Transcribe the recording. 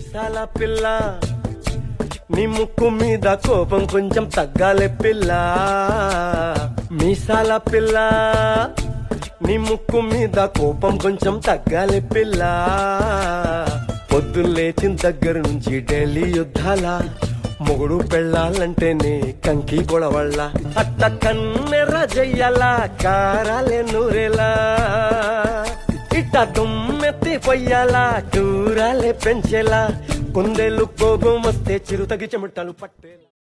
మీసాల పిల్ల నీ ముక్కు మీద కోపం కొంచెం తగ్గాలే పిల్ల మీసాల పిల్ల నీ ముక్కు మీద కోపం కొంచెం తగ్గాలే పిల్ల పొద్దున్న లేచిన దగ్గర నుంచి ఢిల్లీ యుద్ధాల మొగుడు పెళ్ళాలంటేనే కంకి గొడవళ్ళ అట్ట కన్నెర జయ్యాల కారాలే నూరేలా ఇట్ట దుమ్మెత్తి పొయ్యాలా చూరాలే పెంచేలా కుందేలు కోపం వస్తే చిరుతగి చెమటలు పట్టేలా